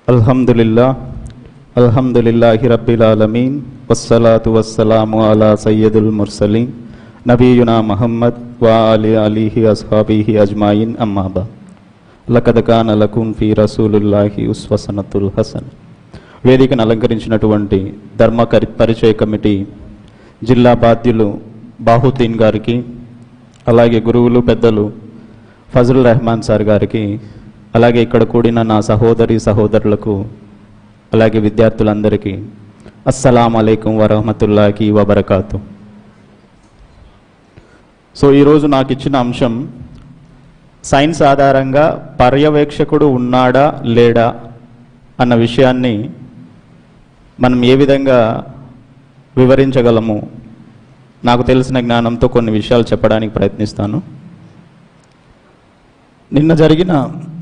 అల్హమ్దులిల్లా అల్హమ్దులిల్లాహి రబ్బిల్ ఆలమీన్ వస్సలాతు వస్సలాము అలా సయ్యదుల్ ముర్సలీన్ నబీయునా మహమ్మద్ వా అలి అలీహి అస్హాబీహి అజ్మాయిన్ అమ్మాబా లకద్ కాన లకుం ఫీ రసూలుల్లాహి ఉస్వసనతుల్ హసన్ వేదికను అలంకరించినటువంటి ధర్మ కరి- పరిచయ కమిటీ జిల్లా బాధ్యులు బాహుద్దీన్ గారికి అలాగే గురువులు పెద్దలు ఫజల్ రెహమాన్ సార్ గారికి అలాగే ఇక్కడ కూడిన నా సహోదరి సహోదరులకు అలాగే విద్యార్థులందరికీ అస్సలం అయికం వరహమతుల్లాకి వబర్కాతు సో ఈరోజు నాకు ఇచ్చిన అంశం సైన్స్ ఆధారంగా పర్యవేక్షకుడు ఉన్నాడా లేడా అన్న విషయాన్ని మనం ఏ విధంగా వివరించగలము నాకు తెలిసిన జ్ఞానంతో కొన్ని విషయాలు చెప్పడానికి ప్రయత్నిస్తాను నిన్న జరిగిన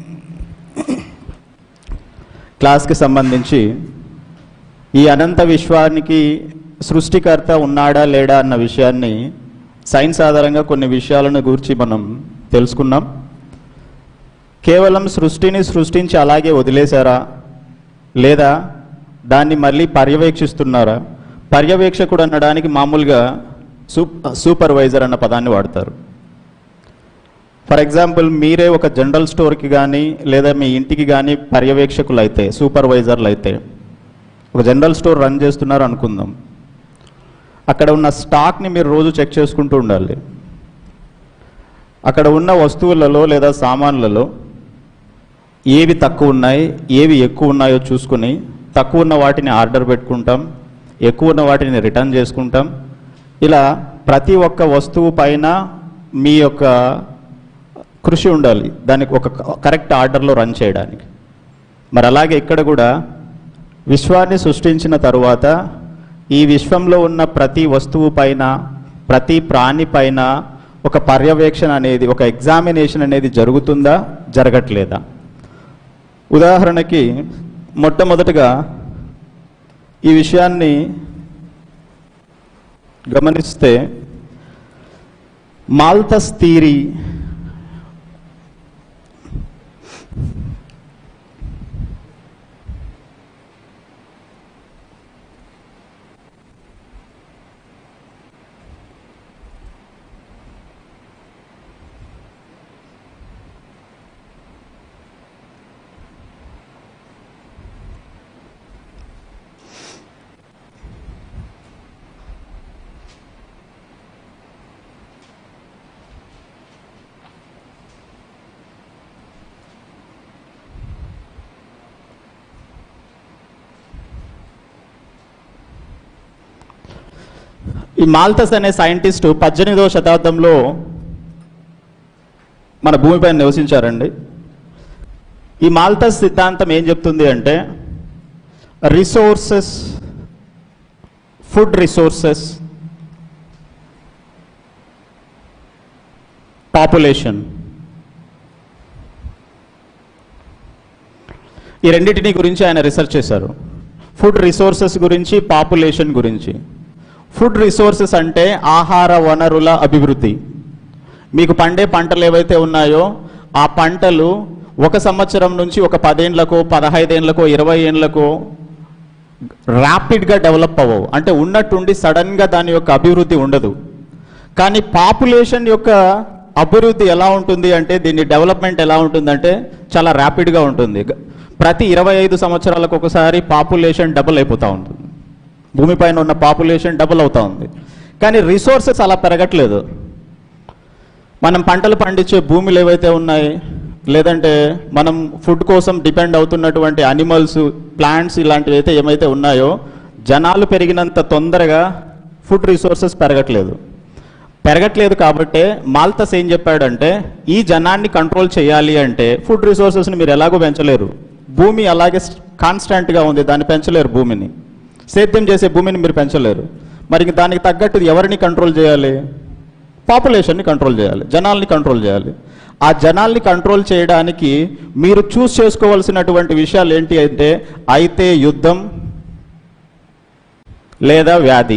క్లాస్కి సంబంధించి ఈ అనంత విశ్వానికి సృష్టికర్త ఉన్నాడా లేడా అన్న విషయాన్ని సైన్స్ ఆధారంగా కొన్ని విషయాలను గురించి మనం తెలుసుకున్నాం కేవలం సృష్టిని సృష్టించి అలాగే వదిలేశారా లేదా దాన్ని మళ్ళీ పర్యవేక్షిస్తున్నారా పర్యవేక్షకుడు అనడానికి మామూలుగా సూప్ సూపర్వైజర్ అన్న పదాన్ని వాడతారు ఫర్ ఎగ్జాంపుల్ మీరే ఒక జనరల్ స్టోర్కి కానీ లేదా మీ ఇంటికి కానీ పర్యవేక్షకులు అయితే సూపర్వైజర్లు అయితే ఒక జనరల్ స్టోర్ రన్ చేస్తున్నారు అనుకుందాం అక్కడ ఉన్న స్టాక్ని మీరు రోజు చెక్ చేసుకుంటూ ఉండాలి అక్కడ ఉన్న వస్తువులలో లేదా సామాన్లలో ఏవి తక్కువ ఉన్నాయి ఏవి ఎక్కువ ఉన్నాయో చూసుకుని తక్కువ ఉన్న వాటిని ఆర్డర్ పెట్టుకుంటాం ఎక్కువ ఉన్న వాటిని రిటర్న్ చేసుకుంటాం ఇలా ప్రతి ఒక్క వస్తువు పైన మీ యొక్క కృషి ఉండాలి దానికి ఒక కరెక్ట్ ఆర్డర్లో రన్ చేయడానికి మరి అలాగే ఇక్కడ కూడా విశ్వాన్ని సృష్టించిన తరువాత ఈ విశ్వంలో ఉన్న ప్రతి వస్తువు పైన ప్రతి ప్రాణి పైన ఒక పర్యవేక్షణ అనేది ఒక ఎగ్జామినేషన్ అనేది జరుగుతుందా జరగట్లేదా ఉదాహరణకి మొట్టమొదటగా ఈ విషయాన్ని గమనిస్తే మాల్తస్ థీరీ ఈ మాల్తస్ అనే సైంటిస్టు పద్దెనిమిదవ శతాబ్దంలో మన భూమిపైన నివసించారండి ఈ మాల్తస్ సిద్ధాంతం ఏం చెప్తుంది అంటే రిసోర్సెస్ ఫుడ్ రిసోర్సెస్ పాపులేషన్ ఈ రెండింటిని గురించి ఆయన రీసెర్చ్ చేశారు ఫుడ్ రిసోర్సెస్ గురించి పాపులేషన్ గురించి ఫుడ్ రిసోర్సెస్ అంటే ఆహార వనరుల అభివృద్ధి మీకు పండే పంటలు ఏవైతే ఉన్నాయో ఆ పంటలు ఒక సంవత్సరం నుంచి ఒక పదేండ్లకో పదహైదేండ్లకో ఇరవై ఏండ్లకో ర్యాపిడ్గా డెవలప్ అవ్వవు అంటే ఉన్నట్టుండి సడన్గా దాని యొక్క అభివృద్ధి ఉండదు కానీ పాపులేషన్ యొక్క అభివృద్ధి ఎలా ఉంటుంది అంటే దీని డెవలప్మెంట్ ఎలా ఉంటుందంటే చాలా ర్యాపిడ్గా ఉంటుంది ప్రతి ఇరవై ఐదు సంవత్సరాలకు ఒకసారి పాపులేషన్ డబుల్ అయిపోతూ ఉంటుంది భూమిపైన ఉన్న పాపులేషన్ డబుల్ అవుతా ఉంది కానీ రిసోర్సెస్ అలా పెరగట్లేదు మనం పంటలు పండించే భూములు ఏవైతే ఉన్నాయి లేదంటే మనం ఫుడ్ కోసం డిపెండ్ అవుతున్నటువంటి అనిమల్స్ ప్లాంట్స్ ఇలాంటివి అయితే ఏమైతే ఉన్నాయో జనాలు పెరిగినంత తొందరగా ఫుడ్ రిసోర్సెస్ పెరగట్లేదు పెరగట్లేదు కాబట్టే మాల్తస్ ఏం చెప్పాడంటే ఈ జనాన్ని కంట్రోల్ చేయాలి అంటే ఫుడ్ రిసోర్సెస్ని మీరు ఎలాగో పెంచలేరు భూమి అలాగే కాన్స్టాంట్గా ఉంది దాన్ని పెంచలేరు భూమిని సేద్యం చేసే భూమిని మీరు పెంచలేరు మరి ఇంక దానికి తగ్గట్టు ఎవరిని కంట్రోల్ చేయాలి పాపులేషన్ని కంట్రోల్ చేయాలి జనాల్ని కంట్రోల్ చేయాలి ఆ జనాల్ని కంట్రోల్ చేయడానికి మీరు చూస్ చేసుకోవాల్సినటువంటి విషయాలు ఏంటి అంటే అయితే యుద్ధం లేదా వ్యాధి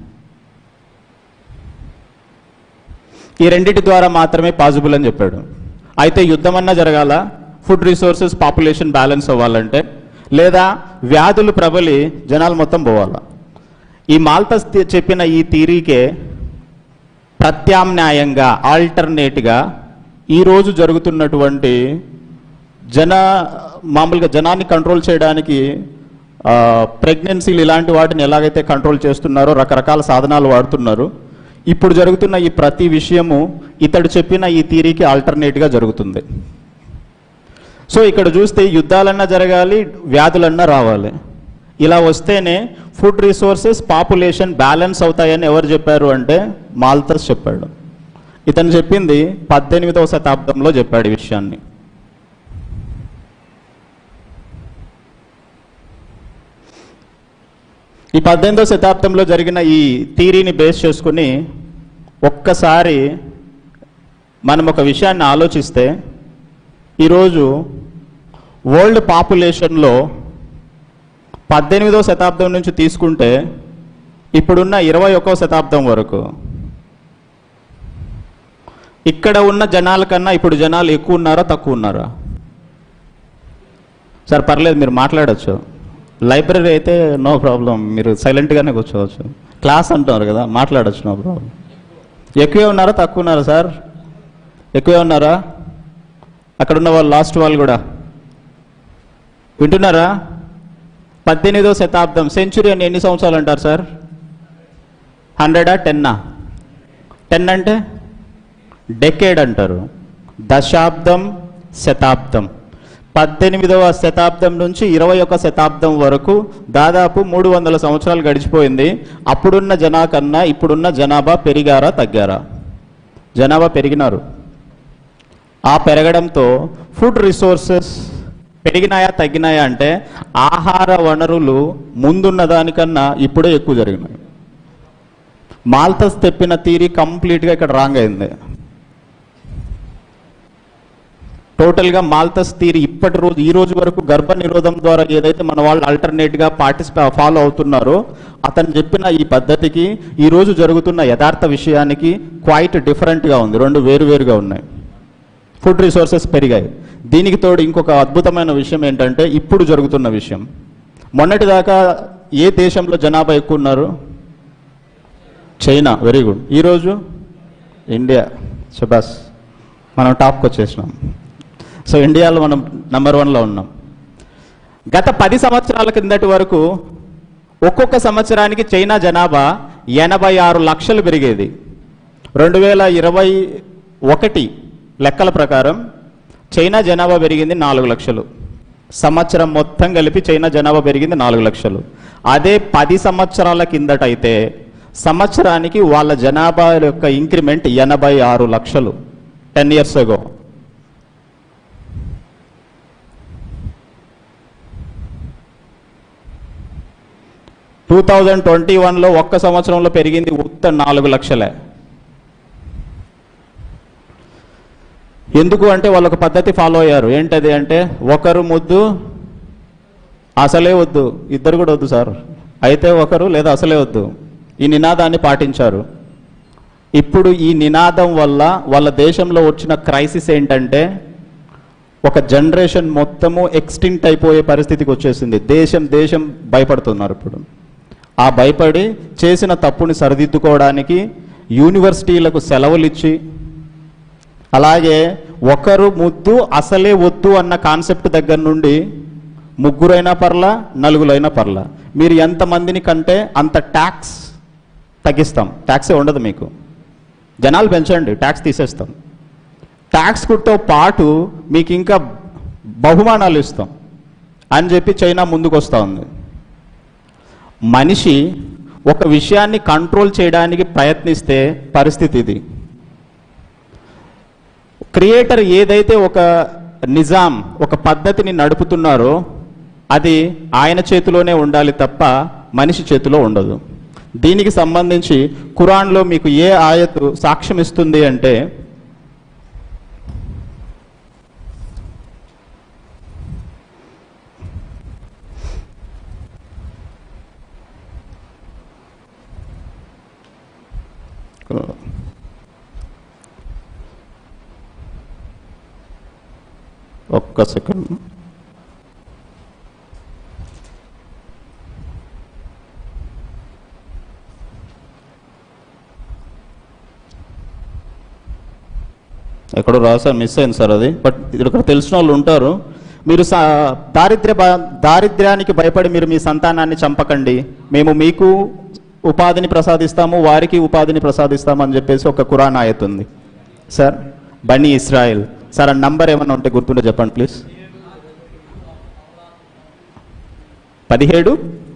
ఈ రెండిటి ద్వారా మాత్రమే పాసిబుల్ అని చెప్పాడు అయితే యుద్ధం అన్నా జరగాల ఫుడ్ రిసోర్సెస్ పాపులేషన్ బ్యాలెన్స్ అవ్వాలంటే లేదా వ్యాధులు ప్రబలి జనాలు మొత్తం పోవాలా ఈ మాల్తస్ తి- చెప్పిన ఈ థీరీకే ప్రత్యామ్నాయంగా ఆల్టర్నేట్గా ఈరోజు జరుగుతున్నటువంటి జన మామూలుగా జనాన్ని కంట్రోల్ చేయడానికి ప్రెగ్నెన్సీలు ఇలాంటి వాటిని ఎలాగైతే కంట్రోల్ చేస్తున్నారో రకరకాల సాధనాలు వాడుతున్నారు ఇప్పుడు జరుగుతున్న ఈ ప్రతి విషయము ఇతడు చెప్పిన ఈ థీరీకి ఆల్టర్నేట్గా జరుగుతుంది సో ఇక్కడ చూస్తే యుద్ధాలన్నా జరగాలి వ్యాధులన్నా రావాలి ఇలా వస్తేనే ఫుడ్ రిసోర్సెస్ పాపులేషన్ బ్యాలెన్స్ అవుతాయని ఎవరు చెప్పారు అంటే మాల్తస్ చెప్పాడు ఇతను చెప్పింది పద్దెనిమిదవ శతాబ్దంలో చెప్పాడు ఈ విషయాన్ని ఈ పద్దెనిమిదవ శతాబ్దంలో జరిగిన ఈ థీరీని బేస్ చేసుకుని ఒక్కసారి మనం ఒక విషయాన్ని ఆలోచిస్తే ఈరోజు వరల్డ్ పాపులేషన్లో పద్దెనిమిదవ శతాబ్దం నుంచి తీసుకుంటే ఇప్పుడున్న ఇరవై ఒకవ శతాబ్దం వరకు ఇక్కడ ఉన్న జనాల కన్నా ఇప్పుడు జనాలు ఎక్కువ ఉన్నారా తక్కువ ఉన్నారా సార్ పర్లేదు మీరు మాట్లాడచ్చు లైబ్రరీ అయితే నో ప్రాబ్లం మీరు సైలెంట్గానే కూర్చోవచ్చు క్లాస్ అంటున్నారు కదా మాట్లాడచ్చు నో ప్రాబ్లం ఎక్కువే ఉన్నారా తక్కువ ఉన్నారా సార్ ఎక్కువే ఉన్నారా అక్కడ ఉన్న వాళ్ళు లాస్ట్ వాళ్ళు కూడా వింటున్నారా పద్దెనిమిదో శతాబ్దం సెంచురీ అని ఎన్ని సంవత్సరాలు అంటారు సార్ హండ్రెడా టెన్నా టెన్ అంటే డెకేడ్ అంటారు దశాబ్దం శతాబ్దం పద్దెనిమిదవ శతాబ్దం నుంచి ఇరవై ఒక శతాబ్దం వరకు దాదాపు మూడు వందల సంవత్సరాలు గడిచిపోయింది అప్పుడున్న జనా కన్నా ఇప్పుడున్న జనాభా పెరిగారా తగ్గారా జనాభా పెరిగినారు ఆ పెరగడంతో ఫుడ్ రిసోర్సెస్ పెరిగినాయా తగ్గినాయా అంటే ఆహార వనరులు ముందున్న దానికన్నా ఇప్పుడే ఎక్కువ జరిగినాయి మాల్తస్ తెప్పిన తీరి కంప్లీట్గా ఇక్కడ రాంగ్ అయింది టోటల్గా మాల్తస్ థీరీ ఇప్పటి రోజు ఈ రోజు వరకు గర్భ నిరోధం ద్వారా ఏదైతే మన వాళ్ళు ఆల్టర్నేట్గా పార్టిసిపే ఫాలో అవుతున్నారో అతను చెప్పిన ఈ పద్ధతికి ఈ రోజు జరుగుతున్న యథార్థ విషయానికి క్వైట్ డిఫరెంట్గా ఉంది రెండు వేరువేరుగా ఉన్నాయి ఫుడ్ రిసోర్సెస్ పెరిగాయి దీనికి తోడు ఇంకొక అద్భుతమైన విషయం ఏంటంటే ఇప్పుడు జరుగుతున్న విషయం మొన్నటిదాకా ఏ దేశంలో జనాభా ఎక్కువ ఉన్నారు చైనా వెరీ గుడ్ ఈరోజు ఇండియా శబాస్ మనం టాప్కి వచ్చేసినాం సో ఇండియాలో మనం నెంబర్ వన్లో ఉన్నాం గత పది సంవత్సరాల కిందటి వరకు ఒక్కొక్క సంవత్సరానికి చైనా జనాభా ఎనభై ఆరు లక్షలు పెరిగేది రెండు వేల ఇరవై ఒకటి లెక్కల ప్రకారం చైనా జనాభా పెరిగింది నాలుగు లక్షలు సంవత్సరం మొత్తం కలిపి చైనా జనాభా పెరిగింది నాలుగు లక్షలు అదే పది సంవత్సరాల కిందటైతే సంవత్సరానికి వాళ్ళ జనాభా యొక్క ఇంక్రిమెంట్ ఎనభై ఆరు లక్షలు ten years ago two thousand twenty వన్లో ఒక్క సంవత్సరంలో పెరిగింది ఉత్త నాలుగు లక్షలే ఎందుకు అంటే వాళ్ళు ఒక పద్ధతి ఫాలో అయ్యారు ఏంటది అంటే ఒకరు ముద్దు అసలే వద్దు ఇద్దరు కూడా వద్దు సార్ అయితే ఒకరు లేదా అసలే వద్దు ఈ నినాదాన్ని పాటించారు ఇప్పుడు ఈ నినాదం వల్ల వాళ్ళ దేశంలో వచ్చిన క్రైసిస్ ఏంటంటే ఒక జనరేషన్ మొత్తము ఎక్స్టింక్ట్ అయిపోయే పరిస్థితికి వచ్చేసింది దేశం దేశం భయపడుతున్నారు ఇప్పుడు ఆ భయపడి చేసిన తప్పుని సరిదిద్దుకోవడానికి యూనివర్సిటీలకు సెలవులు ఇచ్చి అలాగే ఒకరు ముద్దు అసలే వద్దు అన్న కాన్సెప్ట్ దగ్గర నుండి ముగ్గురైనా పర్లా నలుగురైనా పర్లా మీరు ఎంతమందిని కంటే అంత ట్యాక్స్ తగ్గిస్తాం ట్యాక్సే ఉండదు మీకు జనాలు పెంచండి ట్యాక్స్ తీసేస్తాం ట్యాక్స్తో పాటు మీకు ఇంకా బహుమానాలు ఇస్తాం అని చెప్పి చైనా ముందుకు వస్తూ ఉంది మనిషి ఒక విషయాన్ని కంట్రోల్ చేయడానికి ప్రయత్నిస్తే పరిస్థితి ఇది క్రియేటర్ ఏదైతే ఒక నిజాం ఒక పద్ధతిని నడుపుతున్నారో అది ఆయన చేతిలోనే ఉండాలి తప్ప మనిషి చేతిలో ఉండదు దీనికి సంబంధించి ఖురాన్లో మీకు ఏ ఆయతు సాక్ష్యం ఇస్తుంది అంటే ఒక్క సెకండ్ ఎక్కడో రాసారు మిస్ అయింది సార్ అది బట్ ఇక్కడ తెలిసిన వాళ్ళు ఉంటారు మీరు సా దారిద్ర్య బ- దారిద్ర్యానికి భయపడి మీరు మీ సంతానాన్ని చంపకండి మేము మీకు ఉపాధిని ప్రసాదిస్తాము వారికి ఉపాధిని ప్రసాదిస్తాము అని చెప్పేసి ఒక కురాన్ ఆయత్ ఉంది సార్ బనీ ఇస్రాయల్ సార్ ఆ నంబర్ ఏమన్నా ఉంటే గుర్తుంటే చెప్పండి ప్లీజ్ పదిహేడు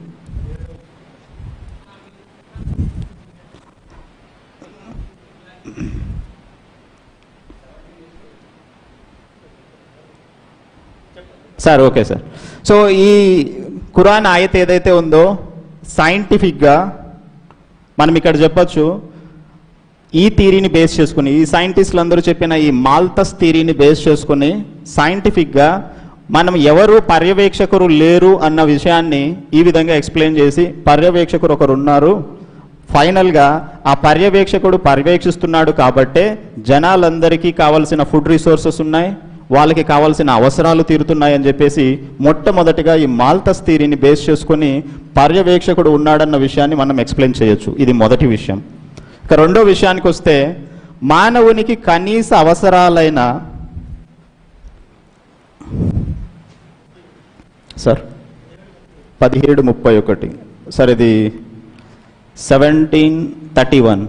సార్ ఓకే సార్ సో ఈ ఖురాన్ ఆయత్ ఏదైతే ఉందో సైంటిఫిక్గా మనం ఇక్కడ చెప్పొచ్చు ఈ థీరీని బేస్ చేసుకుని ఈ సైంటిస్టులు అందరూ చెప్పిన ఈ మాల్తస్ థీరీని బేస్ చేసుకుని సైంటిఫిక్గా మనం ఎవరు పర్యవేక్షకులు లేరు అన్న విషయాన్ని ఈ విధంగా ఎక్స్ప్లెయిన్ చేసి పర్యవేక్షకుడు ఒకరు ఉన్నారు ఫైనల్గా ఆ పర్యవేక్షకుడు పర్యవేక్షిస్తున్నాడు కాబట్టే జనాలందరికీ కావాల్సిన ఫుడ్ రిసోర్సెస్ ఉన్నాయి వాళ్ళకి కావాల్సిన అవసరాలు తీరుతున్నాయి అని చెప్పేసి మొట్టమొదటిగా ఈ మాల్తస్ థీరీని బేస్ చేసుకుని పర్యవేక్షకుడు ఉన్నాడన్న విషయాన్ని మనం ఎక్స్ప్లెయిన్ చేయొచ్చు ఇది మొదటి విషయం ఇక రెండో విషయానికి వస్తే మానవునికి కనీస అవసరాలైన సార్ పదిహేడు ముప్పై ఒకటి సార్ ఇది సెవెంటీన్ థర్టీ వన్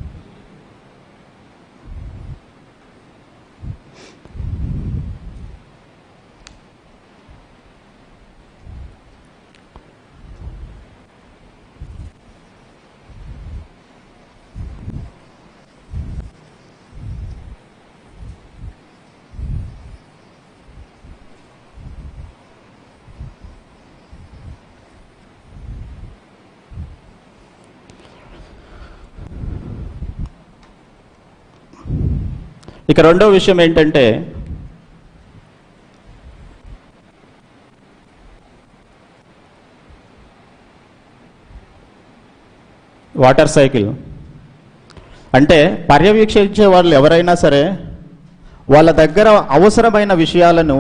ఇక రెండో విషయం ఏంటంటే వాటర్ సైకిల్ అంటే పర్యవేక్షించే వాళ్ళు ఎవరైనా సరే వాళ్ళ దగ్గర అవసరమైన విషయాలను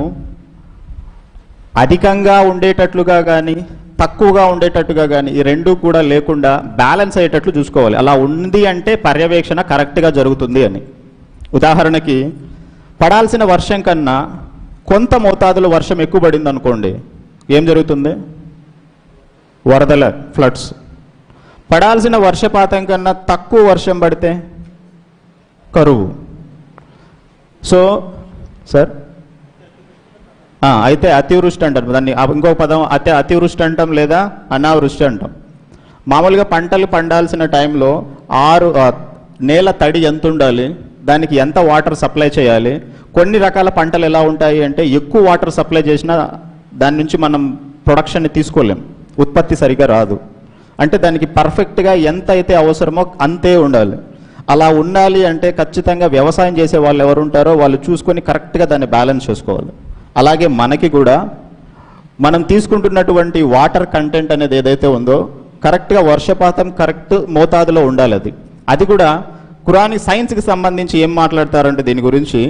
అధికంగా ఉండేటట్లుగా కానీ తక్కువగా ఉండేటట్టుగా కానీ ఈ రెండు కూడా లేకుండా బ్యాలెన్స్ అయ్యేటట్లు చూసుకోవాలి అలా ఉంది అంటే పర్యవేక్షణ కరెక్ట్గా జరుగుతుంది అని ఉదాహరణకి పడాల్సిన వర్షం కన్నా కొంత మోతాదులో వర్షం ఎక్కువ పడింది అనుకోండి ఏం జరుగుతుంది వరదల ఫ్లడ్స్ పడాల్సిన వర్షపాతం కన్నా తక్కువ వర్షం పడితే కరువు సో సార్ ఆ, అయితే అతివృష్టి అంటారు దాన్ని ఆ ఇంకో పదం అతి అతివృష్టి అంటాం లేదా అనావృష్టి అంటాం మామూలుగా పంటలు పండాల్సిన టైంలో ఆరు ఆ, నేల తడి ఎంత ఉండాలి దానికి ఎంత వాటర్ సప్లై చేయాలి కొన్ని రకాల పంటలు ఎలా ఉంటాయి అంటే ఎక్కువ వాటర్ సప్లై చేసినా దాని నుంచి మనం ప్రొడక్షన్ని తీసుకోలేం ఉత్పత్తి సరిగా రాదు అంటే దానికి పర్ఫెక్ట్గా ఎంత అయితే అవసరమో అంతే ఉండాలి అలా ఉండాలి అంటే ఖచ్చితంగా వ్యవసాయం చేసే వాళ్ళు ఎవరు ఉంటారో వాళ్ళు చూసుకొని కరెక్ట్గా దాన్ని బ్యాలెన్స్ చేసుకోవాలి అలాగే మనకి కూడా మనం తీసుకుంటున్నటువంటి వాటర్ కంటెంట్ అనేది ఏదైతే ఉందో కరెక్ట్గా వర్షపాతం కరెక్ట్ మోతాదులో ఉండాలి అది అది కూడా కురాని సైన్స్కి సంబంధించి ఏం మాట్లాడతారంటే దీని గురించి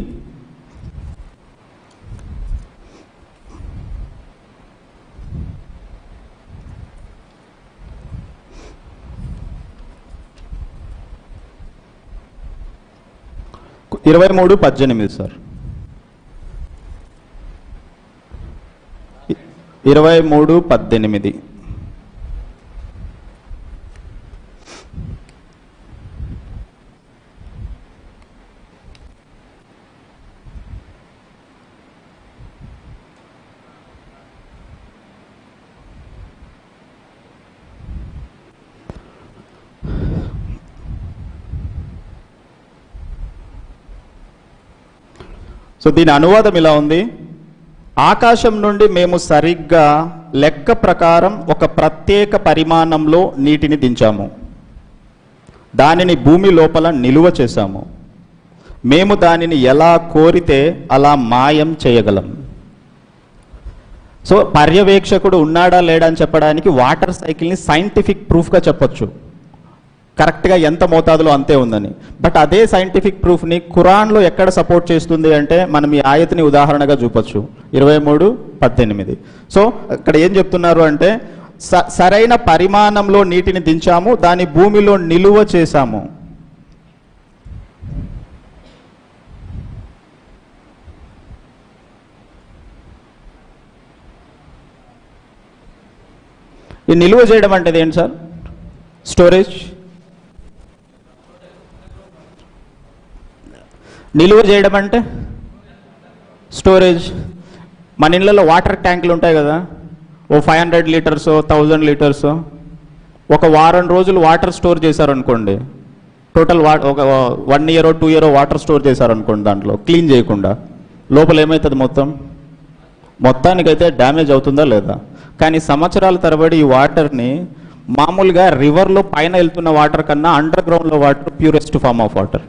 ఇరవై మూడు పద్దెనిమిది సార్ ఇరవై మూడు పద్దెనిమిది సో దీని అనువాదం ఇలా ఉంది ఆకాశం నుండి మేము సరిగ్గా లెక్క ప్రకారం ఒక ప్రత్యేక పరిమాణంలో నీటిని దించాము దానిని భూమి లోపల నిలువ చేశాము మేము దానిని ఎలా కోరితే అలా మాయం చేయగలం సో పర్యవేక్షకుడు ఉన్నాడా లేడా అని చెప్పడానికి వాటర్ సైకిల్ని సైంటిఫిక్ ప్రూఫ్గా చెప్పొచ్చు కరెక్ట్గా ఎంత మోతాదులో అంతే ఉందని బట్ అదే సైంటిఫిక్ ప్రూఫ్ని ఖురాన్లో ఎక్కడ సపోర్ట్ చేస్తుంది అంటే మనం ఈ ఆయతని ఉదాహరణగా చూపొచ్చు ఇరవై మూడు పద్దెనిమిది సో ఇక్కడ ఏం చెప్తున్నారు అంటే స- సరైన పరిమాణంలో నీటిని దించాము దాని భూమిలో నిలువ చేశాము ఈ నిల్వ చేయడం అంటే ఏంటి సార్ స్టోరేజ్ నిల్వ చేయడం అంటే స్టోరేజ్ మన ఇళ్ళలో వాటర్ ట్యాంకులు ఉంటాయి కదా ఓ five hundred litres thousand litres ఒక వారం రోజులు వాటర్ స్టోర్ చేశారనుకోండి టోటల్ వా ఒక one year two year water store చేశారనుకోండి దాంట్లో క్లీన్ చేయకుండా లోపల ఏమవుతుంది మొత్తం మొత్తానికైతే డ్యామేజ్ అవుతుందా లేదా కానీ సంవత్సరాల తరబడి ఈ వాటర్ని మామూలుగా రివర్లో పైన వెళ్తున్న వాటర్ కన్నా అండర్ గ్రౌండ్లో water purest form of water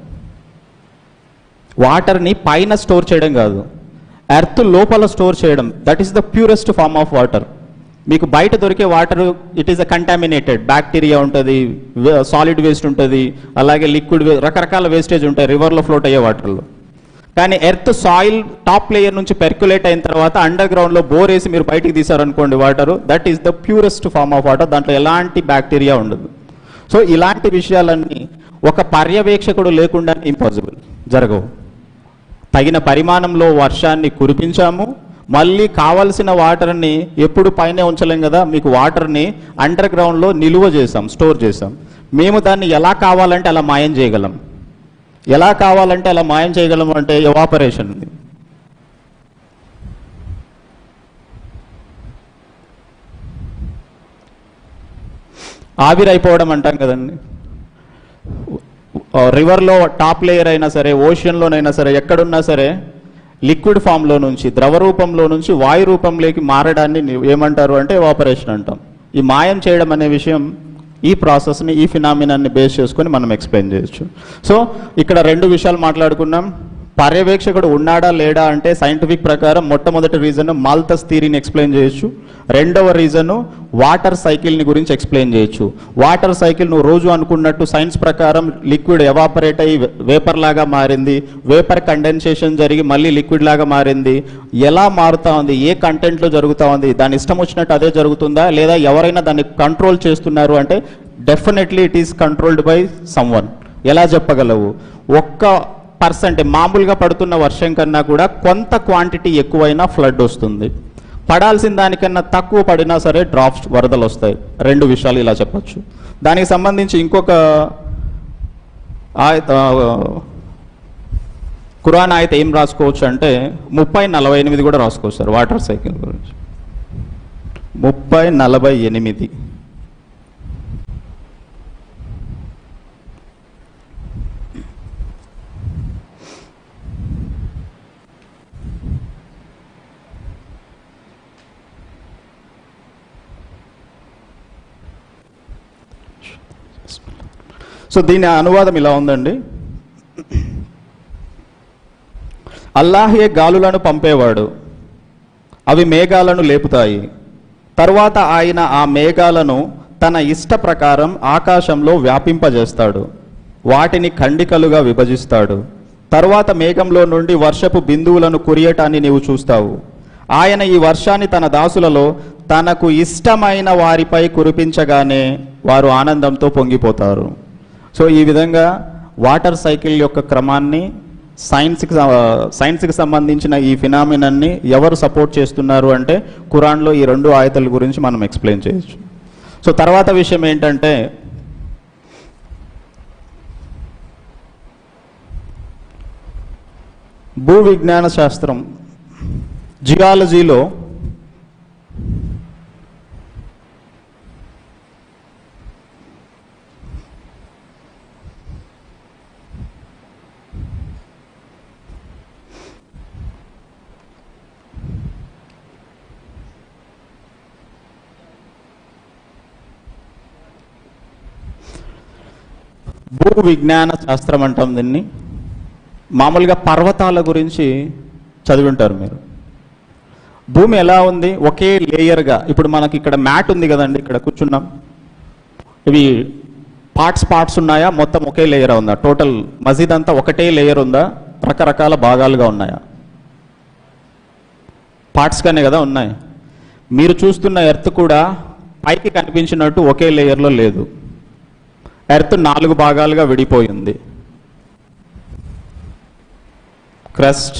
వాటర్ని పైన స్టోర్ చేయడం కాదు ఎర్త్ లోపల స్టోర్ చేయడం that is the purest form of water మీకు బయట దొరికే water it is a contaminated bacteria ఉంటుంది సాలిడ్ వేస్ట్ ఉంటుంది అలాగే లిక్విడ్ రకరకాల వేస్టేజ్ ఉంటాయి రివర్లో ఫ్లోట్ అయ్యే వాటర్లో కానీ ఎర్త్ సాయిల్ టాప్ లేయర్ నుంచి పెర్క్యులేట్ అయిన తర్వాత అండర్ గ్రౌండ్లో బోర్ వేసి మీరు బయటికి తీసారనుకోండి water that is the purest form of water దాంట్లో ఎలాంటి బ్యాక్టీరియా ఉండదు సో ఇలాంటి విషయాలన్నీ ఒక పర్యవేక్షకుడు లేకుండా ఇంపాసిబుల్ జరగవు తగిన పరిమాణంలో వర్షాన్ని కురిపించాము మళ్ళీ కావలసిన వాటర్ని ఎప్పుడు పైనే ఉంచలేం కదా మీకు వాటర్ని అండర్ గ్రౌండ్లో నిలువ చేసాం స్టోర్ చేసాం మేము దాన్ని ఎలా కావాలంటే అలా మాయం చేయగలం ఎలా కావాలంటే అలా మాయం చేయగలం అంటే ఎవాపరేషన్ ఉంది ఆవిరైపోవడం అంటాం కదండి రివర్లో టాప్ లేయర్ అయినా సరే ఓషన్లోనైనా సరే ఎక్కడున్నా సరే లిక్విడ్ ఫామ్లో నుంచి ద్రవ రూపంలో నుంచి వాయు రూపంలోకి మారడాన్ని ని- ఏమంటారు అంటే ఎవాపరేషన్ అంటాం ఈ మాయం చేయడం అనే విషయం ఈ ప్రాసెస్ని ఈ ఫినామినాన్ని బేస్ చేసుకొని మనం ఎక్స్ప్లెయిన్ చేయొచ్చు సో ఇక్కడ రెండు విషయాలు మాట్లాడుకున్నాం పర్యవేక్షకుడు ఉన్నాడా లేడా అంటే సైంటిఫిక్ ప్రకారం మొట్టమొదటి రీజన్ మాల్తస్ థీరీని ఎక్స్ప్లెయిన్ చేయొచ్చు రెండవ రీజన్ వాటర్ సైకిల్ని గురించి ఎక్స్ప్లెయిన్ చేయొచ్చు వాటర్ సైకిల్ నువ్వు రోజు అనుకున్నట్టు సైన్స్ ప్రకారం లిక్విడ్ ఎవాపరేట్ అయ్యి వేపర్ లాగా మారింది వేపర్ కండెన్సేషన్ జరిగి మళ్ళీ లిక్విడ్ లాగా మారింది ఎలా మారుతా ఉంది ఏ కంటెంట్లో జరుగుతూ ఉంది దాని ఇష్టం వచ్చినట్టు అదే జరుగుతుందా లేదా ఎవరైనా దాన్ని కంట్రోల్ చేస్తున్నారు అంటే definitely it is controlled by someone ఎలా చెప్పగలవు ఒక్క పర్సెంట్ మామూలుగా పడుతున్న వర్షం కన్నా కూడా కొంత క్వాంటిటీ ఎక్కువైనా ఫ్లడ్ వస్తుంది పడాల్సిన దానికన్నా తక్కువ పడినా సరే డ్రాప్స్ వరదలు వస్తాయి రెండు విషయాలు ఇలా చెప్పొచ్చు దానికి సంబంధించి ఇంకొక ఆయత ఖురాన్ అయితే ఏం రాసుకోవచ్చు అంటే ముప్పై నలభై ఎనిమిది కూడా రాసుకోవచ్చు సార్ వాటర్ సైకిల్ గురించి ముప్పై నలభై ఎనిమిది సో దీని అనువాదం ఇలా ఉందండి అల్లాహే గాలులను పంపేవాడు అవి మేఘాలను లేపుతాయి తర్వాత ఆయన ఆ మేఘాలను తన ఇష్ట ప్రకారం ఆకాశంలో వ్యాపింపజేస్తాడు వాటిని ఖండికలుగా విభజిస్తాడు తర్వాత మేఘంలో నుండి వర్షపు బిందువులను కురియటాన్ని నీవు చూస్తావు ఆయన ఈ వర్షాన్ని తన దాసులలో తనకు ఇష్టమైన వారిపై కురిపించగానే వారు ఆనందంతో పొంగిపోతారు సో ఈ విధంగా వాటర్ సైకిల్ యొక్క క్రమాన్ని సైన్స్కి స- సైన్స్కి సంబంధించిన ఈ ఫినామినన్ని ఎవరు సపోర్ట్ చేస్తున్నారు అంటే ఖురాన్లో ఈ రెండు ఆయతల గురించి మనం ఎక్స్ప్లెయిన్ చేయొచ్చు సో తర్వాత విషయం ఏంటంటే భూ విజ్ఞాన శాస్త్రం జియాలజీలో భూ విజ్ఞాన శాస్త్రం అంటాం దీన్ని మామూలుగా పర్వతాల గురించి చదివి ఉంటారు మీరు భూమి ఎలా ఉంది ఒకే లేయర్గా ఇప్పుడు మనకి ఇక్కడ మ్యాట్ ఉంది కదండి ఇక్కడ కూర్చున్నాం ఇవి పార్ట్స్ పార్ట్స్ ఉన్నాయా మొత్తం ఒకే లేయర్ ఉందా టోటల్ మసీద్ అంతా ఒకటే లేయర్ ఉందా రకరకాల భాగాలుగా ఉన్నాయా పార్ట్స్గానే కదా ఉన్నాయి మీరు చూస్తున్న ఎర్త్ కూడా పైకి కనిపించినట్టు ఒకే లేయర్లో లేదు ఎర్త్ నాలుగు భాగాలుగా విడిపోయింది క్రస్ట్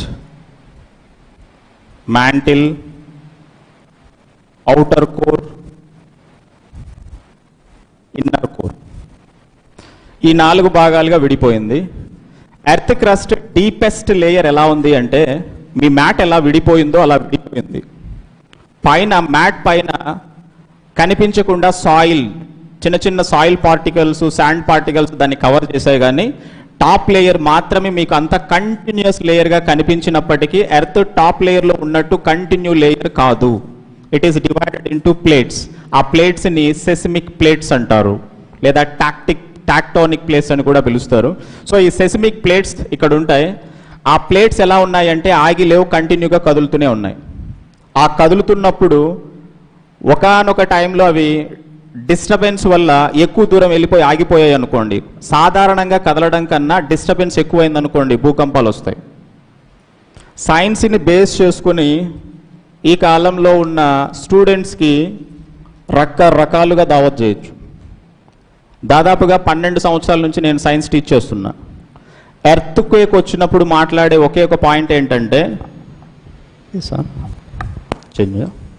మ్యాంటిల్ ఔటర్ కోర్ ఈ నాలుగు భాగాలుగా విడిపోయింది ఎర్త్ క్రస్ట్ డీపెస్ట్ లేయర్ ఎలా ఉంది అంటే మీ మ్యాట్ ఎలా విడిపోయిందో అలా విడిపోయింది పైన మ్యాట్ పైన కనిపించకుండా సాయిల్ చిన్న చిన్న సాయిల్ పార్టికల్స్ శాండ్ పార్టికల్స్ దాన్ని కవర్ చేసాయి కానీ టాప్ లేయర్ మాత్రమే మీకు అంత కంటిన్యూస్ లేయర్గా కనిపించినప్పటికీ ఎర్త్ టాప్ లేయర్లో ఉన్నట్టు కంటిన్యూ లేయర్ కాదు it is divided into plates ఆ ప్లేట్స్ని సెసిమిక్ ప్లేట్స్ అంటారు లేదా టాక్టిక్ టాక్టోనిక్ ప్లేట్స్ అని కూడా పిలుస్తారు సో ఈ సెసిమిక్ ప్లేట్స్ ఇక్కడ ఉంటాయి ఆ ప్లేట్స్ ఎలా ఉన్నాయంటే ఆగి లేవు కంటిన్యూగా కదులుతూనే ఉన్నాయి ఆ కదులుతున్నప్పుడు ఒకానొక టైంలో అవి డిస్టర్బెన్స్ వల్ల ఎక్కువ దూరం వెళ్ళిపోయి ఆగిపోయాయి అనుకోండి సాధారణంగా కదలడం కన్నా డిస్టర్బెన్స్ ఎక్కువైంది అనుకోండి భూకంపాలు వస్తాయి సైన్స్ని బేస్ చేసుకుని ఈ కాలంలో ఉన్న స్టూడెంట్స్కి రకరకాలుగా దావత్ చేయొచ్చు దాదాపుగా పన్నెండు సంవత్సరాల నుంచి నేను సైన్స్ టీచ్ చేస్తున్నా ఎర్త్ క్వేక్ వచ్చినప్పుడు మాట్లాడే ఒకే ఒక పాయింట్ ఏంటంటే సార్ చేంజ్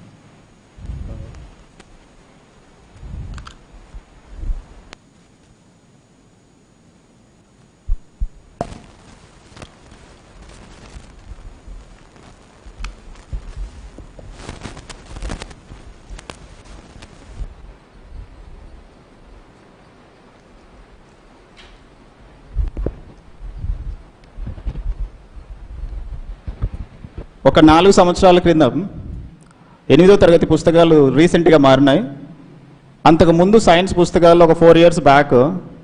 ఒక నాలుగు సంవత్సరాల క్రిందం ఎనిమిదో తరగతి పుస్తకాలు రీసెంట్గా మారినాయి అంతకు ముందు సైన్స్ పుస్తకాల్లో ఒక four years back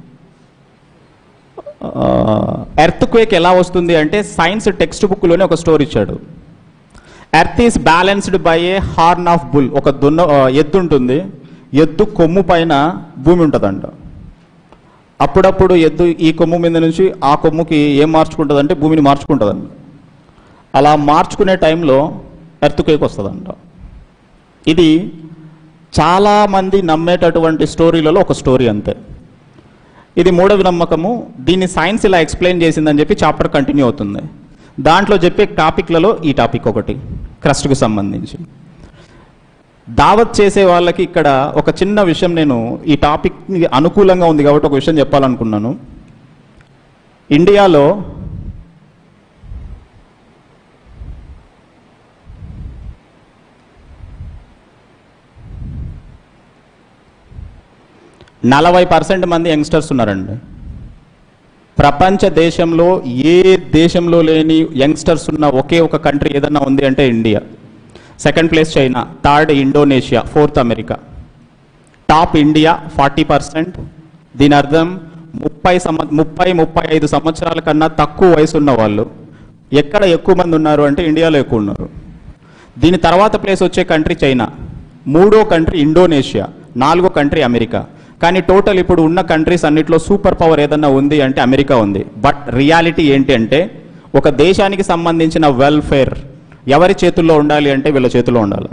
earthquake ఎలా వస్తుంది అంటే సైన్స్ టెక్స్ట్ బుక్లోనే ఒక స్టోరీ ఇచ్చాడు earth is balanced by a horn of bull ఒక దున్న ఆ, ఎద్దు ఉంటుంది ఎద్దు కొమ్ము పైన భూమి ఉంటుందంట అప్పుడప్పుడు ఎద్దు ఈ కొమ్ము మీద నుంచి ఆ కొమ్ముకి ఏం మార్చుకుంటుంది అంటే భూమిని మార్చుకుంటుందంట అలా మార్చుకునే టైంలో ఎర్త్ క్వేక్ వస్తుందంట ఇది చాలామంది నమ్మేటటువంటి స్టోరీలలో ఒక స్టోరీ అంతే ఇది మూడవ నమ్మకము దీన్ని సైన్స్ ఇలా ఎక్స్ప్లెయిన్ చేసిందని చెప్పి చాప్టర్ కంటిన్యూ అవుతుంది దాంట్లో చెప్పే టాపిక్లలో ఈ టాపిక్ ఒకటి క్రస్ట్కు సంబంధించి దావత్ చేసే వాళ్ళకి ఇక్కడ ఒక చిన్న విషయం నేను ఈ టాపిక్ అనుకూలంగా ఉంది కాబట్టి ఒక విషయం చెప్పాలనుకున్నాను ఇండియాలో నలభై పర్సెంట్ మంది యంగ్స్టర్స్ ఉన్నారండి ప్రపంచ దేశంలో ఏ దేశంలో లేని యంగ్స్టర్స్ ఉన్న ఒకే ఒక కంట్రీ ఏదన్నా ఉంది అంటే India second place China third Indonesia fourth America top India forty percent దీని అర్థం ముప్పై సంవ ముప్పై ముప్పై ఐదు సంవత్సరాల కన్నా తక్కువ వయసు ఉన్న వాళ్ళు ఎక్కడ ఎక్కువ మంది ఉన్నారు అంటే ఇండియాలో ఎక్కువ ఉన్నారు దీని తర్వాత ప్లేస్ వచ్చే కంట్రీ చైనా మూడో కంట్రీ ఇండోనేషియా నాలుగో కంట్రీ అమెరికా కానీ టోటల్ ఇప్పుడు ఉన్న కంట్రీస్ అన్నిట్లో సూపర్ పవర్ ఏదన్నా ఉంది అంటే అమెరికా ఉంది బట్ రియాలిటీ ఏంటి అంటే ఒక దేశానికి సంబంధించిన వెల్ఫేర్ ఎవరి చేతుల్లో ఉండాలి అంటే వీళ్ళ చేతుల్లో ఉండాలి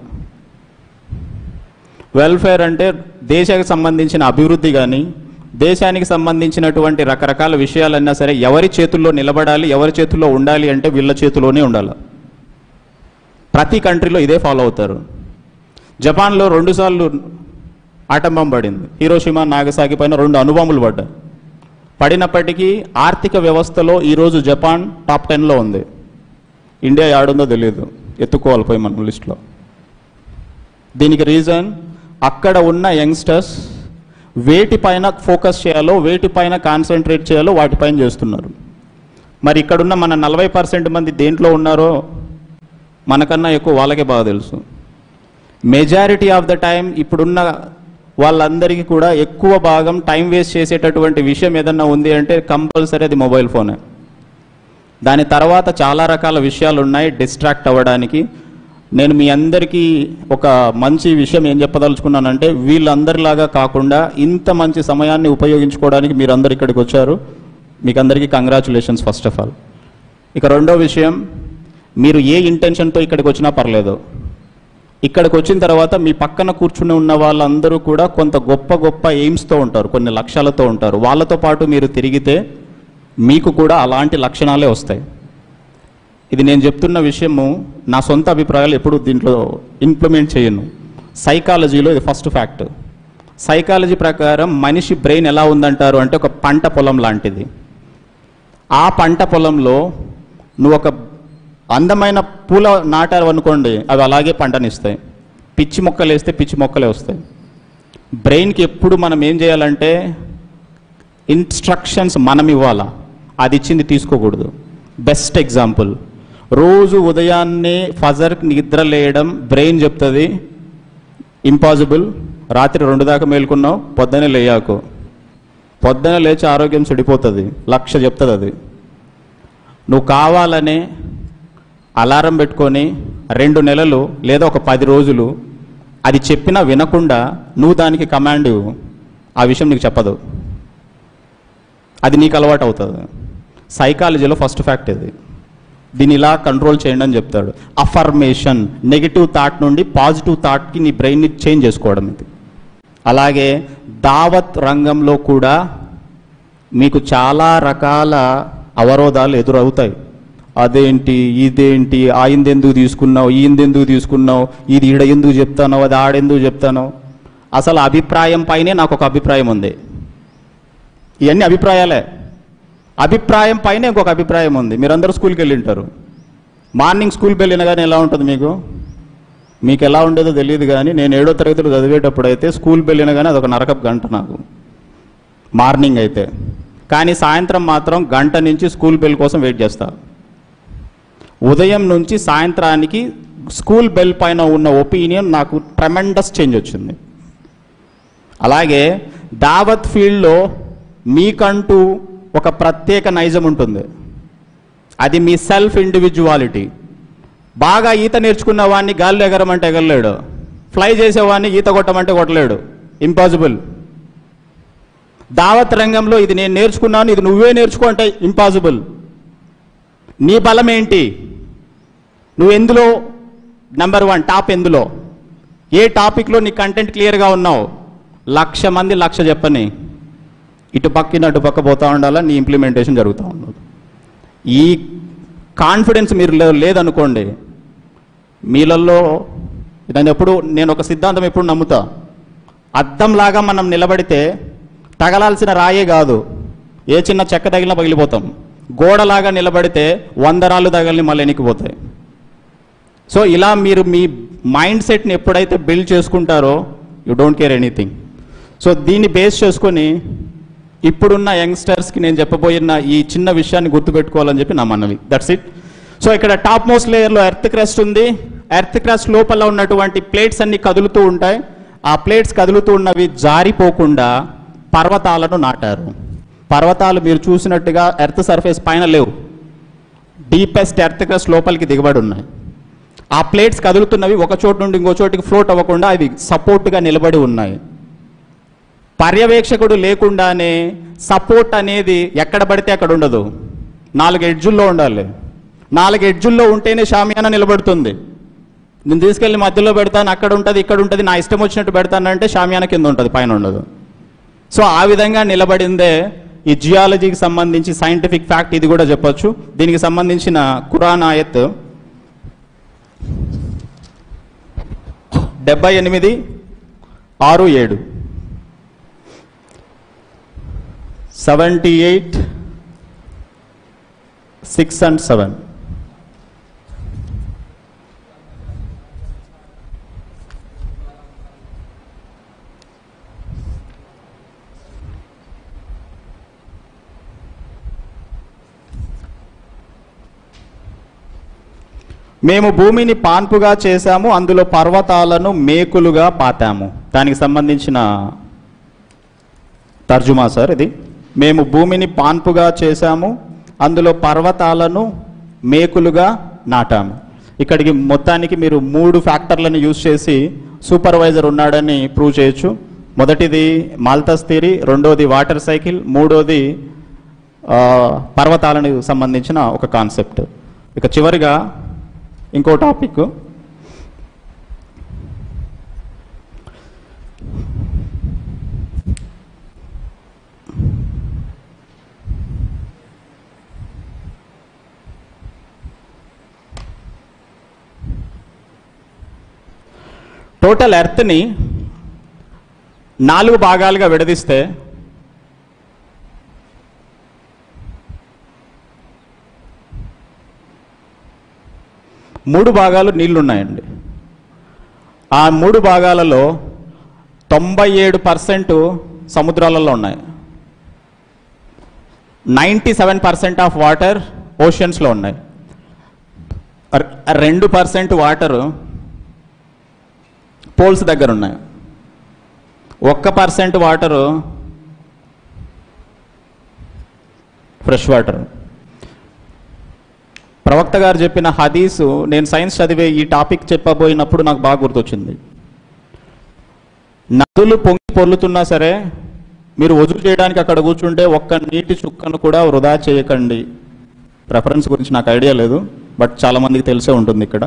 వెల్ఫేర్ అంటే దేశానికి సంబంధించిన అభివృద్ధి కానీ దేశానికి సంబంధించినటువంటి రకరకాల విషయాలన్నా సరే ఎవరి చేతుల్లో నిలబడాలి ఎవరి చేతుల్లో ఉండాలి అంటే వీళ్ళ చేతిలోనే ఉండాలి ప్రతి కంట్రీలో ఇదే ఫాలో అవుతారు జపాన్లో రెండుసార్లు ఆటం బాంబు పడింది హీరోషిమా నాగసాకి పైన రెండు అణుబాంబులు పడ్డాయి పడినప్పటికీ ఆర్థిక వ్యవస్థలో ఈరోజు జపాన్ టాప్ టెన్లో ఉంది ఇండియా ఆడుందో తెలియదు ఎత్తుకోవాలి పోయి మన లిస్ట్లో దీనికి రీజన్ అక్కడ ఉన్న యంగ్స్టర్స్ వేటిపైన ఫోకస్ చేయాలో వేటిపైన కాన్సన్ట్రేట్ చేయాలో వాటిపైన చేస్తున్నారు మరి ఇక్కడున్న మన నలభై పర్సెంట్ మంది దేంట్లో ఉన్నారో మనకన్నా ఎక్కువ వాళ్ళకే బాగా తెలుసు మెజారిటీ ఆఫ్ ద టైం ఇప్పుడున్న వాళ్ళందరికీ కూడా ఎక్కువ భాగం టైం వేస్ట్ చేసేటటువంటి విషయం ఏదన్నా ఉంది అంటే కంపల్సరీ అది మొబైల్ ఫోనే దాని తర్వాత చాలా రకాల విషయాలు ఉన్నాయి డిస్ట్రాక్ట్ అవ్వడానికి నేను మీ అందరికీ ఒక మంచి విషయం ఏం చెప్పదలుచుకున్నానంటే వీళ్ళందరిలాగా కాకుండా ఇంత మంచి సమయాన్ని ఉపయోగించుకోవడానికి మీరందరు ఇక్కడికి వచ్చారు మీకు అందరికీ కంగ్రాచులేషన్స్ ఫస్ట్ ఆఫ్ ఆల్ ఇక రెండో విషయం మీరు ఏ ఇంటెన్షన్తో ఇక్కడికి వచ్చినా పర్లేదు ఇక్కడికి వచ్చిన తర్వాత మీ పక్కన కూర్చుని ఉన్న వాళ్ళందరూ కూడా కొంత గొప్ప గొప్ప ఎయిమ్స్తో ఉంటారు కొన్ని లక్ష్యాలతో ఉంటారు వాళ్ళతో పాటు మీరు తిరిగితే మీకు కూడా అలాంటి లక్షణాలే వస్తాయి ఇది నేను చెప్తున్న విషయము నా సొంత అభిప్రాయాలు ఎప్పుడు దీంట్లో ఇంప్లిమెంట్ చేయను సైకాలజీలో ఇది ఫస్ట్ ఫ్యాక్ట్ సైకాలజీ ప్రకారం మనిషి బ్రెయిన్ ఎలా ఉందంటారు అంటే ఒక పంట పొలం లాంటిది ఆ పంట పొలంలో నువ్వు ఒక అందమైన పూల నాటారు అనుకోండి అవి అలాగే పంటనిస్తాయి పిచ్చి మొక్కలు వేస్తే పిచ్చి మొక్కలే వస్తాయి బ్రెయిన్కి ఎప్పుడు మనం ఏం చేయాలంటే ఇన్స్ట్రక్షన్స్ మనం ఇవ్వాలా అది ఇచ్చింది తీసుకోకూడదు బెస్ట్ ఎగ్జాంపుల్ రోజు ఉదయాన్నే ఫజర్కి నిద్ర లేయడం బ్రెయిన్ చెప్తుంది ఇంపాసిబుల్ రాత్రి రెండు దాకా మేలుకున్నావు పొద్దునే లేయాకు పొద్దున లేచి ఆరోగ్యం చెడిపోతుంది లక్ష చెప్తుంది అది నువ్వు కావాలనే అలారం పెట్టుకొని రెండు నెలలు లేదా ఒక పది రోజులు అది చెప్పినా వినకుండా నువ్వు దానికి కమాండ్ ఇవ్వు. ఆ విషయం నీకు చెప్పదు అది నీకు అలవాటు అవుతుంది సైకాలజీలో ఫస్ట్ ఫ్యాక్ట్ ఇది దీన్ని ఇలా కంట్రోల్ చేయండి అని చెప్తాడు అఫర్మేషన్ నెగిటివ్ థాట్ నుండి పాజిటివ్ థాట్కి నీ బ్రెయిన్ని చేంజ్ చేసుకోవడం ఇది అలాగే దావత్ రంగంలో కూడా మీకు చాలా రకాల అవరోధాలు ఎదురవుతాయి అదేంటి ఇదేంటి ఆయింది ఎందుకు తీసుకున్నావు ఈయంది ఎందుకు తీసుకున్నావు ఇది ఈడ ఎందుకు చెప్తాను అది ఆడెందుకు చెప్తాను అసలు అభిప్రాయం పైనే నాకు ఒక అభిప్రాయం ఉంది ఇవన్నీ అభిప్రాయాలే అభిప్రాయం పైన ఇంకొక అభిప్రాయం ఉంది మీరందరూ స్కూల్కి వెళ్ళి ఉంటారు మార్నింగ్ స్కూల్కి వెళ్ళిన కానీ ఎలా ఉంటుంది మీకు మీకు ఎలా ఉండేదో తెలియదు కానీ నేను ఏడో తరగతిలో చదివేటప్పుడు అయితే స్కూల్కి వెళ్ళిన కానీ అదొక నరకపు గంట నాకు మార్నింగ్ అయితే కానీ సాయంత్రం మాత్రం గంట నుంచి స్కూల్ బెల్ కోసం వెయిట్ చేస్తా ఉదయం నుంచి సాయంత్రానికి స్కూల్ బెల్ పైన ఉన్న ఒపీనియన్ నాకు ట్రెమెండస్ చేంజ్ వచ్చింది అలాగే దావత్ ఫీల్డ్లో మీకంటూ ఒక ప్రత్యేక నైజం ఉంటుంది అది మీ సెల్ఫ్ ఇండివిజువాలిటీ బాగా ఈత నేర్చుకున్న వాడిని గాల్లో ఎగరమంటే ఎగరలేడు ఫ్లై చేసేవాడిని ఈత కొట్టమంటే కొట్టలేడు ఇంపాసిబుల్ దావత్ రంగంలో ఇది నేను నేర్చుకున్నాను ఇది నువ్వే నేర్చుకో అంటే ఇంపాసిబుల్ నీ బలం ఏంటి నువ్వు ఎందులో నెంబర్ వన్ టాప్ ఎందులో ఏ టాపిక్లో నీ కంటెంట్ క్లియర్గా ఉన్నావు లక్ష మంది లక్ష చెప్పని ఇటు పక్కన అటు పక్క పోతా ఉండాలా నీ ఇంప్లిమెంటేషన్ జరుగుతూ ఉండదు ఈ కాన్ఫిడెన్స్ మీరు లే- లేదనుకోండి మీలలో నేను ఎప్పుడు నేను ఒక సిద్ధాంతం ఎప్పుడు నమ్ముతా అద్దంలాగా మనం నిలబడితే తగలాల్సిన రాయే కాదు ఏ చిన్న చెక్క తగిలినా పగిలిపోతాం గోడలాగా నిలబడితే వంద రాళ్ళు తగిలిని మళ్ళీ ఎనికిపోతాయి సో ఇలా మీరు మీ మైండ్ సెట్ని ఎప్పుడైతే బిల్డ్ చేసుకుంటారో you don't care anything so దీన్ని బేస్ చేసుకొని ఇప్పుడున్న యంగ్స్టర్స్కి నేను చెప్పబోయిన ఈ చిన్న విషయాన్ని గుర్తుపెట్టుకోవాలని చెప్పి నా మనవి దట్స్ ఇట్ సో ఇక్కడ టాప్ మోస్ట్ లేయర్లో ఎర్త్ క్రస్ట్ ఉంది ఎర్త్ క్రస్ట్ లోపల ఉన్నటువంటి ప్లేట్స్ అన్ని కదులుతూ ఉంటాయి ఆ ప్లేట్స్ కదులుతూ ఉన్నవి జారిపోకుండా పర్వతాలను నాటారు పర్వతాలు మీరు చూసినట్టుగా ఎర్త్ సర్ఫేస్ పైన లేవు డీపెస్ట్ ఎర్త్ క్రస్ట్ లోపలికి దిగబడి ఉన్నాయి ఆ ప్లేట్స్ కదులుతున్నవి ఒక చోటు నుండి ఇంకో చోటికి ఫ్లోట్ అవ్వకుండా అవి సపోర్ట్గా నిలబడి ఉన్నాయి పర్యవేక్షకుడు లేకుండానే సపోర్ట్ అనేది ఎక్కడ పడితే అక్కడ ఉండదు నాలుగు ఎడ్జుల్లో ఉండాలి నాలుగు ఎడ్జుల్లో ఉంటేనే షామియానా నిలబడుతుంది నేను తీసుకెళ్ళి మధ్యలో పెడతాను అక్కడ ఉంటుంది ఇక్కడ ఉంటుంది నా ఇష్టం వచ్చినట్టు పెడతానంటే షామియానా కింద ఉంటుంది పైన ఉండదు సో ఆ విధంగా నిలబడిందే ఈ జియాలజీకి సంబంధించి సైంటిఫిక్ ఫ్యాక్ట్ ఇది కూడా చెప్పొచ్చు దీనికి సంబంధించిన ఖురాన్ ఆయత్ డెబ్బై ఎనిమిది ఆరు ఏడు seventy eight six and seven మేము భూమిని పాన్పుగా చేశాము అందులో పర్వతాలను మేకులుగా పాతాము దానికి సంబంధించిన తర్జుమా సార్ ఇది మేము భూమిని పాన్పుగా చేశాము అందులో పర్వతాలను మేకులుగా నాటాము ఇక్కడికి మొత్తానికి మీరు మూడు ఫ్యాక్టర్లను యూజ్ చేసి సూపర్వైజర్ ఉన్నాడని ప్రూవ్ చేయొచ్చు మొదటిది మాల్తస్ థియరీ రెండోది వాటర్ సైకిల్ మూడోది ఆ, పర్వతాలను సంబంధించిన ఒక కాన్సెప్ట్ ఇక చివరిగా ఇంకో టాపిక్ టోటల్ ఎర్త్ని నాలుగు భాగాలుగా విడదీస్తే మూడు భాగాలు నీళ్లు ఉన్నాయండి ఆ మూడు భాగాలలో తొంభై ఏడు పర్సెంట్ సముద్రాలలో ఉన్నాయి ninety seven percent of water ఓషన్స్లో ఉన్నాయి ర- రెండు పర్సెంట్ వాటర్ పోల్స్ దగ్గర ఉన్నాయి ఒక్క పర్సెంట్ వాటరు ఫ్రెష్ వాటర్ ప్రవక్త గారు చెప్పిన హదీసు నేను సైన్స్ చదివే ఈ టాపిక్ చెప్పబోయినప్పుడు నాకు బాగా గుర్తొచ్చింది నదులు పొంగి పొర్లుతున్నా సరే మీరు వజు చేయడానికి అక్కడ కూర్చుంటే ఒక్క నీటి చుక్కను కూడా వృధా చేయకండి ప్రెఫరెన్స్ గురించి నాకు ఐడియా లేదు బట్ చాలా మందికి తెలిసే ఉంటుంది ఇక్కడ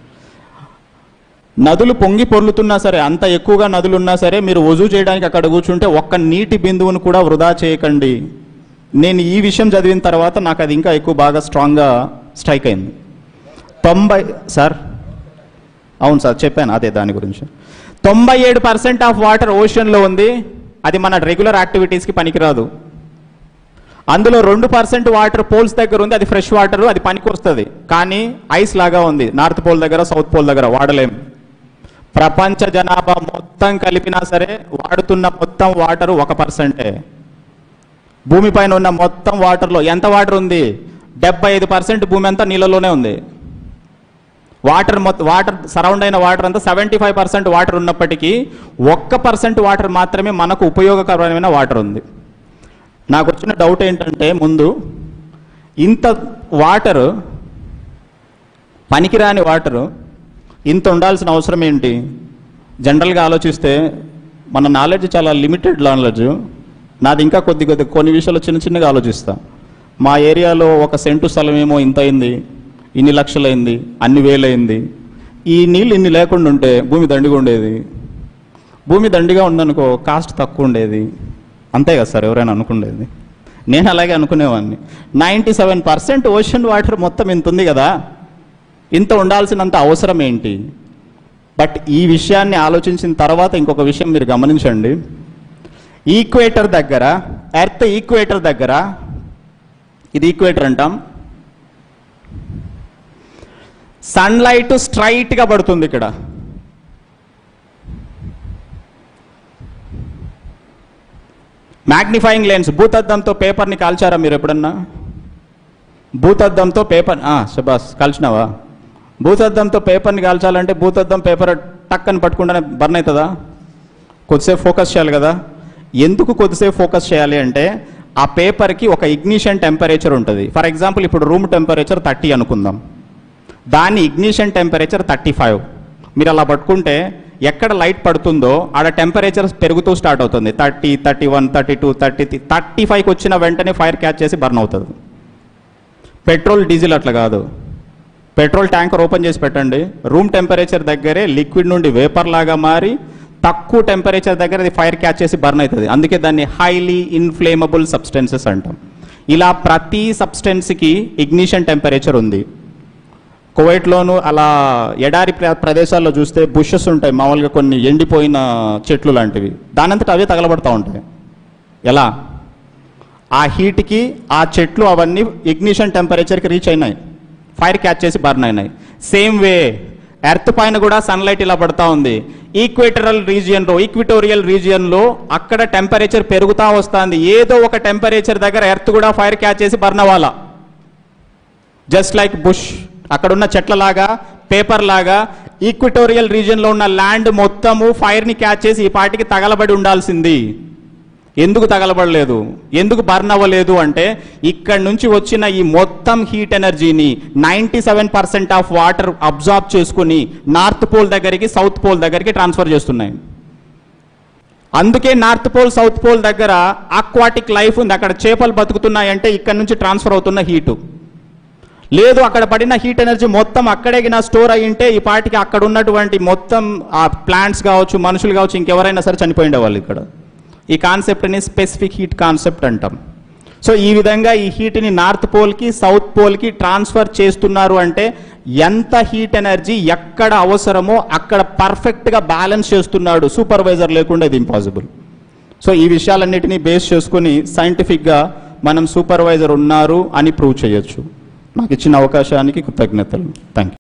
నదులు పొంగి పొర్లుతున్నా సరే అంత ఎక్కువగా నదులు ఉన్నా సరే మీరు వజు చేయడానికి అక్కడ కూర్చుంటే ఒక్క నీటి బిందువును కూడా వృధా చేయకండి నేను ఈ విషయం చదివిన తర్వాత నాకు అది ఇంకా ఎక్కువ బాగా స్ట్రాంగ్గా స్ట్రైక్ అయింది తొంభై సార్ అవును సార్ చెప్పాను అదే దాని గురించి తొంభై ఏడు పర్సెంట్ ఆఫ్ వాటర్ ఓషన్లో ఉంది అది మన రెగ్యులర్ యాక్టివిటీస్కి పనికిరాదు అందులో రెండు పర్సెంట్ వాటర్ పోల్స్ దగ్గర ఉంది అది ఫ్రెష్ వాటర్ అది పనికి వస్తుంది కానీ ఐస్ లాగా ఉంది నార్త్ పోల్ దగ్గర సౌత్ పోల్ దగ్గర వాడలేం ప్రపంచ జనాభా మొత్తం కలిపినా సరే వాడుతున్న మొత్తం వాటర్ ఒక పర్సెంటే భూమిపైన ఉన్న మొత్తం వాటర్లో ఎంత వాటర్ ఉంది డెబ్బై ఐదు పర్సెంట్ భూమి అంతా నీళ్ళలోనే ఉంది వాటర్ మొత్తం వాటర్ సరౌండ్ అయిన వాటర్ అంతా సెవెంటీ ఫైవ్ పర్సెంట్ వాటర్ ఉన్నప్పటికీ ఒక్క పర్సెంట్ వాటర్ మాత్రమే మనకు ఉపయోగకరమైన వాటర్ ఉంది నాకు వచ్చిన డౌట్ ఏంటంటే ముందు ఇంత వాటర్ పనికిరాని వాటరు ఇంత ఉండాల్సిన అవసరం ఏంటి జనరల్గా ఆలోచిస్తే మన నాలెడ్జ్ చాలా లిమిటెడ్ నాలెడ్జ్ నాది ఇంకా కొద్ది కొద్ది కొన్ని విషయాలు చిన్న చిన్నగా ఆలోచిస్తా మా ఏరియాలో ఒక సెంటు స్థలం ఏమో ఇంత అయింది ఇన్ని లక్షలైంది అన్ని వేలైంది ఈ నీళ్ళు ఇన్ని లేకుండా ఉంటే భూమి దండిగా ఉండేది భూమి దండిగా ఉందనుకో కాస్ట్ తక్కువ ఉండేది అంతే కదా సార్ ఎవరైనా అనుకునేది నేను అలాగే అనుకునేవాడిని ninety seven percent ocean water మొత్తం ఇంత ఉంది కదా ఇంత ఉండాల్సినంత అవసరం ఏంటి బట్ ఈ విషయాన్ని ఆలోచించిన తర్వాత ఇంకొక విషయం మీరు గమనించండి ఈక్వేటర్ దగ్గర ఎర్త్ ఈక్వేటర్ దగ్గర ఇది ఈక్వేటర్ అంటాం సన్లైట్ స్ట్రైట్గా పడుతుంది ఇక్కడ మ్యాగ్నిఫైయింగ్ లెన్స్ భూతద్దంతో పేపర్ని కాల్చారా మీరు ఎప్పుడన్నా భూతద్దంతో పేపర్ శబాస్ కాల్చినావా భూతద్దంతో పేపర్ని కాల్చాలంటే భూతద్దం పేపర్ టక్కని పట్టుకుంటేనే బర్న్ అవుతుందా కొద్దిసేపు ఫోకస్ చేయాలి కదా ఎందుకు కొద్దిసేపు ఫోకస్ చేయాలి అంటే ఆ పేపర్కి ఒక ఇగ్నిషన్ టెంపరేచర్ ఉంటుంది ఫర్ ఎగ్జాంపుల్ ఇప్పుడు రూమ్ టెంపరేచర్ థర్టీ అనుకుందాం దాని ఇగ్నిషన్ టెంపరేచర్ థర్టీ ఫైవ్ మీరు అలా పట్టుకుంటే ఎక్కడ లైట్ పడుతుందో ఆడ టెంపరేచర్ పెరుగుతూ స్టార్ట్ అవుతుంది thirty thirty one thirty two thirty thirty ఫైవ్కి వచ్చిన వెంటనే ఫైర్ క్యాచ్ చేసి బర్న్ అవుతుంది పెట్రోల్ డీజిల్ అట్లా కాదు పెట్రోల్ ట్యాంకర్ ఓపెన్ చేసి పెట్టండి రూమ్ టెంపరేచర్ దగ్గరే లిక్విడ్ నుండి వేపర్ లాగా మారి తక్కువ టెంపరేచర్ దగ్గర అది ఫైర్ క్యాచ్ చేసి బర్న్ అవుతుంది అందుకే దాన్ని హైలీ ఇన్ఫ్లేమబుల్ సబ్స్టెన్సెస్ అంటాం ఇలా ప్రతి సబ్స్టెన్స్కి ఇగ్నిషన్ టెంపరేచర్ ఉంది కువైట్లోను అలా ఎడారి ప్ర- ప్రదేశాల్లో చూస్తే బుషెస్ ఉంటాయి మామూలుగా కొన్ని ఎండిపోయిన చెట్లు లాంటివి దానంతట అవే తగలబడతా ఉంటాయి ఎలా ఆ హీట్కి ఆ చెట్లు అవన్నీ ఇగ్నిషన్ టెంపరేచర్కి రీచ్ అయినాయి ఫైర్ క్యాచ్ చేసి బర్న్ అయినాయి సేమ్ వే ఎర్త్ పైన కూడా సన్లైట్ ఇలా పడతా ఉంది ఈక్వేటరల్ రీజియన్లో ఈక్విటోరియల్ రీజియన్లో అక్కడ టెంపరేచర్ పెరుగుతా వస్తుంది ఏదో ఒక టెంపరేచర్ దగ్గర ఎర్త్ కూడా ఫైర్ క్యాచ్ చేసి బర్న్ అవ్వాలా జస్ట్ లైక్ బుష్ అక్కడున్న చెట్లలాగా పేపర్ లాగా ఈక్విటోరియల్ రీజియన్లో ఉన్న ల్యాండ్ మొత్తము ఫైర్ని క్యాచ్ చేసి ఈ పాటికి తగలబడి ఉండాల్సింది ఎందుకు తగలబడలేదు ఎందుకు బర్న్ అవ్వలేదు అంటే ఇక్కడ నుంచి వచ్చిన ఈ మొత్తం హీట్ ఎనర్జీని ninety seven percent of water absorb చేసుకుని నార్త్ పోల్ దగ్గరికి సౌత్ పోల్ దగ్గరికి ట్రాన్స్ఫర్ చేస్తున్నాయి అందుకే నార్త్ పోల్ సౌత్ పోల్ దగ్గర ఆక్వాటిక్ లైఫ్ ఉంది అక్కడ చేపలు బతుకుతున్నాయంటే ఇక్కడ నుంచి ట్రాన్స్ఫర్ అవుతున్న హీటు లేదు అక్కడ పడిన హీట్ ఎనర్జీ మొత్తం అక్కడే గిన స్టోర్ అయి ఉంటే ఈ పాటికి అక్కడ ఉన్నటువంటి మొత్తం ఆ ప్లాంట్స్ కావచ్చు మనుషులు కావచ్చు ఇంకెవరైనా సరే చనిపోయి ఉండేవాళ్ళు ఇక్కడ ఈ కాన్సెప్ట్ని స్పెసిఫిక్ హీట్ కాన్సెప్ట్ అంటాం సో ఈ విధంగా ఈ హీట్ని నార్త్ పోల్కి సౌత్ పోల్కి ట్రాన్స్ఫర్ చేస్తున్నారు అంటే ఎంత హీట్ ఎనర్జీ ఎక్కడ అవసరమో అక్కడ పర్ఫెక్ట్గా బ్యాలెన్స్ చేస్తున్నాడు సూపర్వైజర్ లేకుండా ఇది ఇంపాసిబుల్ సో ఈ విషయాలన్నిటినీ బేస్ చేసుకుని సైంటిఫిక్గా మనం సూపర్వైజర్ ఉన్నారు అని ప్రూవ్ చేయొచ్చు నాకు ఇచ్చిన అవకాశానికి కృతజ్ఞతలు థ్యాంక్ యూ